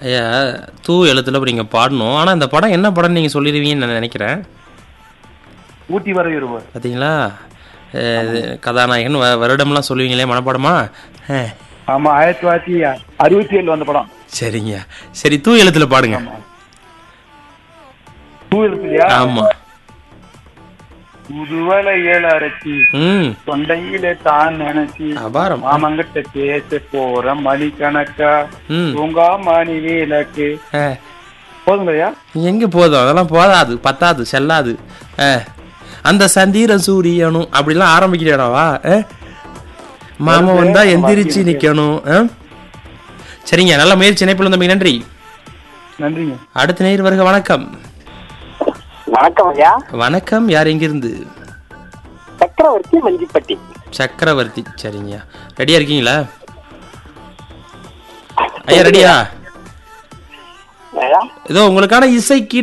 ஐயா தூ எழுத்துல நீங்கள் பாடணும் ஆனால் இந்த படம் என்ன படம்னு நீங்கள் சொல்லிடுவீங்கன்னு நான் நினைக்கிறேன் ஊட்டி வரை இருவர் பார்த்தீங்களா அஹ் இது கதாநாயகன் வ- வருடம்லாம் சொல்லுவீங்களே மனப்பாடமா அஹ், ஆமா ஆயிரத்தி தொள்ளாயிரத்தி அறுபத்தி ஏழு வந்த படம் சரிங்க சரி தூ எழுத்துல பாடுங்க பூ இல்லையா ஆமாம் புதுவலை ஏழு அரைச்சி ம் தொண்டையில தான் நினைச்சி அபாரம் மாமங்கிட்ட பேச போற மணிக்கணக்கா ம் தூங்கா மணி விளக்கு அஹ், போதுங்கய்யா எங்க போதும் அதெல்லாம் போதாது பத்தாது செல்லாது அஹ், அந்த சந்திரன் சூரியனும் அப்படிலாம் ஆரம்பிக்கிறேடாவா மாமா வந்தா எந்திரிச்சு நிக்கணும் அஹ்? சரிங்க நல்ல முயற்சி இணைப்பில் தம்பி நன்றி நன்றிங்க அடுத்த நேர் வருக வணக்கம் வணக்கம் ஐயா வணக்கம் யார் எங்கிருந்து சக்கரவர்த்தி மஞ்சிப்பட்டி சக்கரவர்த்தி சரிங்க ரெடியா இருக்கீங்களா ஐயா ரெடியா ஐயா ஏதோ உங்களுக்கான இசை